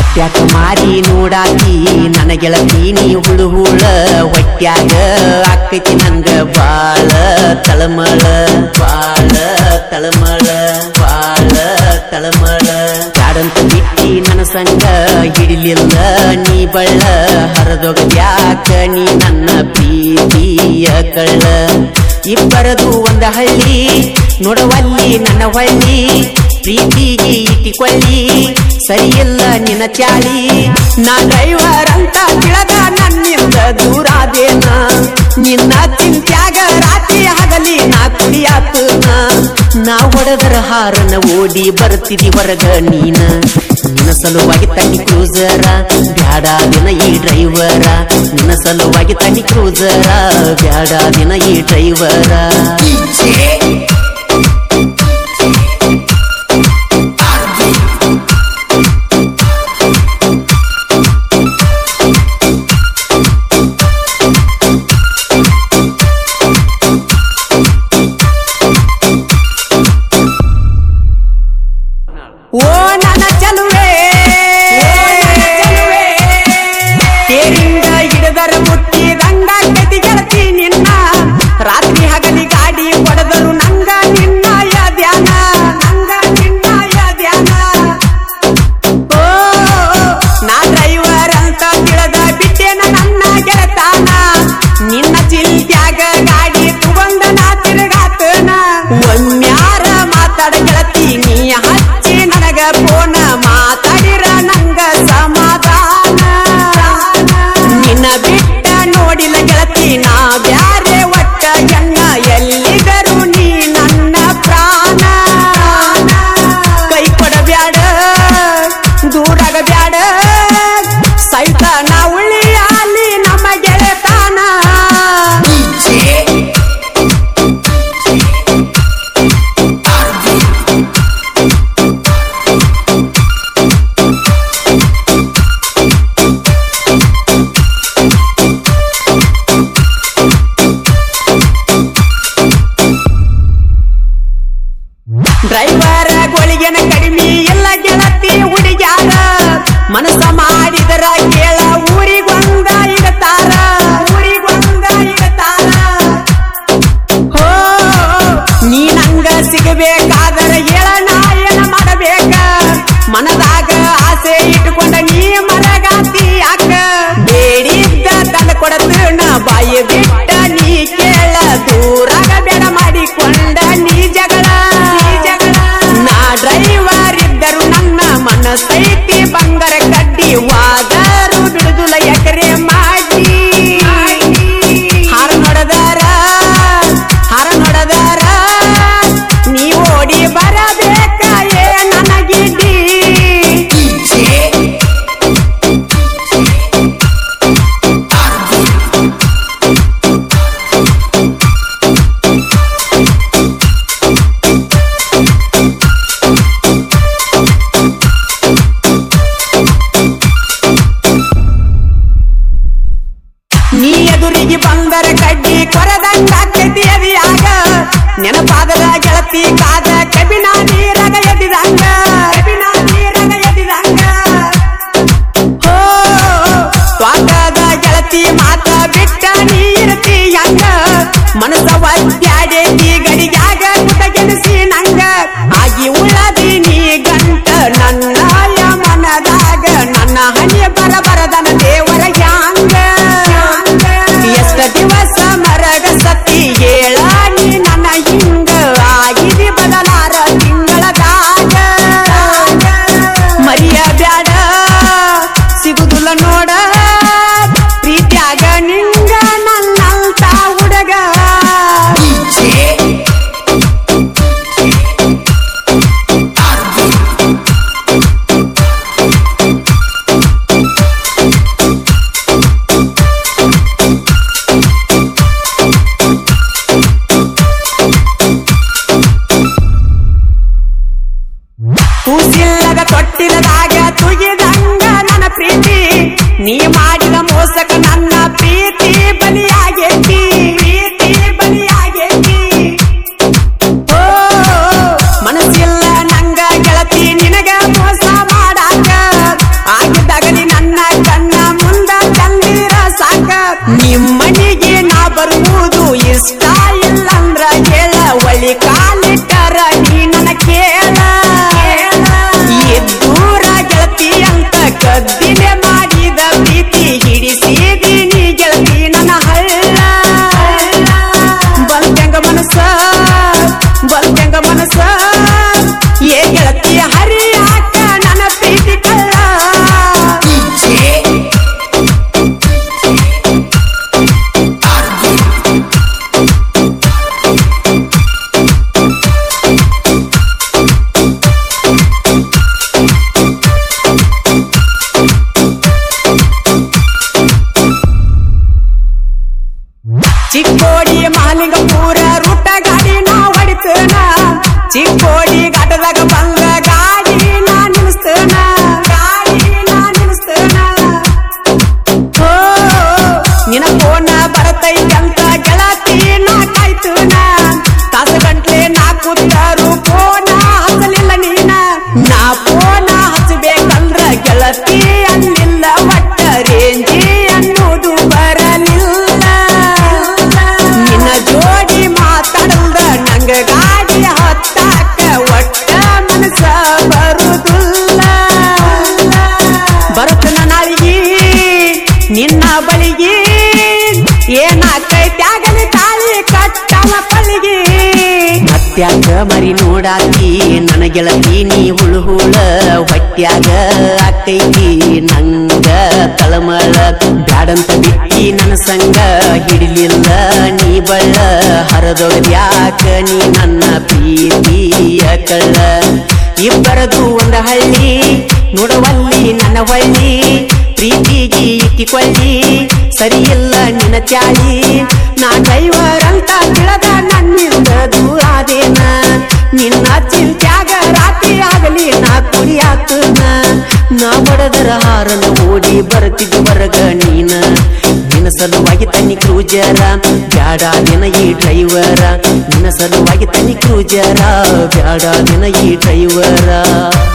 ಅಟ್ಯಾಕ ಮಾರಿ ನೋಡಾಕಿ ನನ್ನ ಗೆಳತಿ ನೀ ಹುಳು ಹುಳ ಹೊಟ್ಯಾಗ ಆಕೈತಿ ನಂಗ ಬಾಳ ತಳಮಳ ಬಾಳ ತಳಮಳ ಬಾಳ ತಳಮಳ ಬ್ಯಾಡಂತ ಬಿಟ್ಟಿ ನನ್ನ ಸಂಗ ಹಿಡಿಲಿಲ್ಲ ನೀ ಬಳ್ಳ ಹರದೊಗದ್ಯಾಕ ನೀ ನನ್ನ ಪ್ರೀತಿಯ ಕಳ್ಳ ಇಬ್ಬರದು ಒಂದ ಹಳ್ಳಿ ನೋಡವಲ್ಲಿ ನನ್ನ ಹೊಳ್ಳಿ ಪ್ರೀತಿಗೆ ಇಟ್ಟಿಕೊಳ್ಳಿ ಸರಿಯಿಲ್ಲ ನಿನ್ನ ಚಾಳಿ ನಾ ಡ್ರೈವರ್ ಅಂತ ತಿಳದ ನನ್ನಿಂದ ದೂರಾದೇನ ನಿನ್ನ ಚಿಂತ್ಯಾಗ ರಾತ್ರಿ ಆಗಲಿ ನಾ ಕುಡಿಯಾತನ ನಾ ಹೊಡೆದರ ಹಾರನ ಓಡಿ ಬರ್ತಿದಿ ಹೊರಗ ನೀನ ನಿನ್ನ ಸಲುವಾಗಿ ತಣ್ಣಿ ಕ್ರೂಸರ ಬ್ಯಾಡ ದಿನ ಈ ಡ್ರೈವರ ನಿನ್ನ ಸಲುವಾಗಿ ತಣ್ಣಿ ಕ್ರೂಸರ ಬ್ಯಾಡ ದಿನ ಈ ಡ್ರೈವರ ಓ ನನ್ನ ಚಲುವೆ ತೇರಿಂದ ಹಿಡಿದರ ಮುಟ್ಟಿದಂಗ ಗತಿ ಗೆಳತಿ ನಿನ್ನ ರಾತ್ರಿ ಹಗಲಿ ಗಾಡಿ ಹೊಡೆದರು ನಂಗ ನಿನ್ನಯ ಧ್ಯಾನ ನಂಗ ನಿನ್ನಯ ಧ್ಯಾನ ಓ ನಾ ಡ್ರೈವರ್ ಅಂತ ತಿಳಿದ ಬಿಟ್ಟೇನ ನನ್ನ ಗೆಳತಾನ ನಿನ್ನ ಚಿಲ್ತ್ಯಾಗ ಗಾಡಿ ತಗೊಂಡ ನಾ ತಿರುಗಾತನ ಒಮ್ಮ್ಯಾರ ಮಾತಾಡ ಗೆಳತಿ ನೀ ಹಚ್ಚಿ ನನಗ ಫೋನ ಮಾತಾಡಿರ ನಂಗ ಸಮಾಧಾನ ನಿನ್ನ ಬಿಟ್ಟ ನೋಡಿಲ್ಲ ಗೆಳತಿ ನಾ ಬ್ಯಾರೆ ಒಟ್ಟ ಎನ್ನ ಎಲ್ಲಿಗರು ನೀ ನನ್ನ ಪ್ರಾಣ ಕೈ ಕೊಡಬ್ಯಾಡ ದೂರಾಗ ಬ್ಯಾಡ ಸೈತ ನಾ ಉಳಿಯಾಲಿ ನಮ್ಮ ಗೆಳೆತಾನ ಡ್ರೈವರ ಗೋಳಿಗೆನ ಕಡಿಮೆ ಇಲ್ಲ ಗೆಳತಿ ಹುಡುಗ್ಯಾರ ಮನಸ್ಸ ಮಾಡಿದರ ಕೇಳ ಊರಿಗೊಂದ ಇಡತಾರ ಊರಿಗೊಂದ ಇಡತಾರ ಹೋ ನೀ ನಂಗ ಸಿಗಬೇಕಾದರ ಹೇಳ ನಾಯನ ಮಾಡಬೇಕ ಮನದಾಗ ಆಸೆ ಇಟ್ಟುಕೊಂಡ ನೀ ಮರಗಾತಿ ಯಾಕ ಬೇಡಿದ್ದ ತಂದ ಕೊಡತನ ಬಾಯಿ ಬಿಟ್ಟ ನೀ ಕೇಳ ದೂರಾಗ ಬೇಡ ಮಾಡಿಕೊಂಡ ನೀ ಜಗಳ ನೀ ಜಗಳ ನಾ ಡ್ರೈವರ್ ಇದ್ದರು ನನ್ನ ಮನಸ್ಸೈತಿ ಬಂಗಾರ ಕಡ್ಡಿ ವಾದರು ಬಿಡುದುಲ ಎಕರೆ ಮಾಡಿ ಹಾರ ನೋಡದಾರ ಹಾರ ನೋಡದಾರ ನೀ ಓಡಿ ಬರಬೇಕ ಏ ನನಗಿಡ್ಡಿ ನೀ ಎದುರಿಗೆ ಬಂದರ ಕಡ್ಡಿ ಕೊರದಂಗ ಕೆದಿಯದಿಯಾಗ ನೆನಪಾದರ ಗೆಳತಿ ಕಾದ ಕಬಿನ ನೀರಗ ಎದಿದಂಗ ಕಬಿನ ನೀರಗ ಎದಿದಂಗ ಹೋ ತ್ವಾಟದ ಗೆಳತಿ ಮಾತ ಬಿಟ್ಟ ನೀರ್ತಿ ಹಂಗ ಮನಸ್ಸ ಒದ್ಯಾಡೇತಿ ಗಡಿಗ್ಯಾಗ ಕುಟಗೆಣಸಿ ನಂಗ ಆಗಿ ಉಳದಿ ನೀ ಗಂಟ ನನ್ನಯ ಮನದಾಗ ನನ್ನ ಹಣೆ ಬರ ಬರದನ ದೇವರ ಹ್ಯಾಂಗ ಎಷ್ಟ ದಿವಸ ಮರಗ ಸತಿ ಹೇಳ ನೀ ನನ್ನ ಹಿಂಗ ಆಗಿದಿ ಬದಲಾರ ತಿಂಗಳದಾಗ ಮರಿಯ ಬ್ಯಾಡ ಸಿಗುದಿಲ್ಲ ನೋಡ ಪ್ರೀತ್ಯಾಗ ನಿಂಗ ನನ್ನಂತ ಹುಡುಗ ಕೂಸಿಲ್ಲದ ತೊಟ್ಟಿಲದಾಗ ತುಗಿದಂಗ ನನ್ನ ಪ್ರೀತಿ ನೀ ಮಾಡಿದ ಮೋಸಕ ನನ್ನ ಪ್ರೀತಿ ಬಲಿಯಾಗೇತಿ ಪ್ರೀತಿ ಬಲಿಯಾಗೇತಿ ಓ ಮನಸ್ಸಿಲ್ಲ ನಂಗ ಗೆಳತಿ ನಿನಗ ಮೋಸ ಮಾಡಾಕ ಆಗಿದ್ದ ಗೆಳತಿ ಅನ್ನಿಲ್ಲ ಒಟ್ಟ ರೇಂಜಿ ಅನ್ನೋದು ಬರಲಿಲ್ಲ ನಿನ್ನ ಜೋಡಿ ಮಾತಾಡಲ್ದ ನಂಗ ಗಾಡಿ ಹತ್ತಾಕ ಒಟ್ಟ ಮನಸ ಬರುದಿಲ್ಲ ಬರುತ್ತನ ನಾಳಿಗೆ ನಿನ್ನ ಬಳಿಗೆ ಏನಾಕೈತ್ಯಾಗಲಿ ತಾಳಿ ಕಟ್ಟವ ಪಳಿಗೆ ಮತ್ಯಾಗ ಮರಿ ನೋಡಾಕಿ ನನ್ನ ಗೆಳತಿ ನೀ ಹುಳು ಹುಳ ಹೊಟ್ಯಾಗ ಆಕೈತಿ ನಂಗ ತಳಮಳ ಬ್ಯಾಡಂತ ಬಿಟ್ಟಿ ನನ್ನ ಸಂಗ ಹಿಡಿಲಿಲ್ಲ ನೀ ಬಳ್ಳ ಹರದೊಳದ್ಯಾಕ ನೀ ನನ್ನ ಪ್ರೀತಿಯ ಕಳ್ಳ ಇಬ್ಬರದು ಒಂದ ಹಳ್ಳಿ ನೋಡವಲ್ಲಿ ನನ್ನ ಹೊಳ್ಳಿ ಪ್ರೀತಿಗೆ ಇಟ್ಟಿಕೊಳ್ಳಿ ಸರಿಯಿಲ್ಲ ನಿನ್ನ ಚಾಳಿ ನಾ ಡ್ರೈವರ್ ಅಂತ ತಿಳಿದ ನನ್ನಿಂದ ದೂರಾದೇನ ನಿನ್ನ ಚಿಂತ್ಯಾಗ ರಾತ್ರಿ ಆಗಲಿ ನಾ ಕುಡಿಯಾತನ ನಾ ಬಡದರ ಹಾರನ ಓಡಿ ಬರ್ತಿದ್ದ ಹೊರಗ ನೀನ ನಿನ್ನ ಸಲುವಾಗಿ ತನ್ನಿ ಕ್ರೂಜರ ಬ್ಯಾಡ ದಿನ ಈ ಡ್ರೈವರ ನಿನ್ನ ಸಲುವಾಗಿ ತನ್ನಿ ಕ್ರೂಜರ ಬ್ಯಾಡ ದಿನ ಈ ಡ್ರೈವರ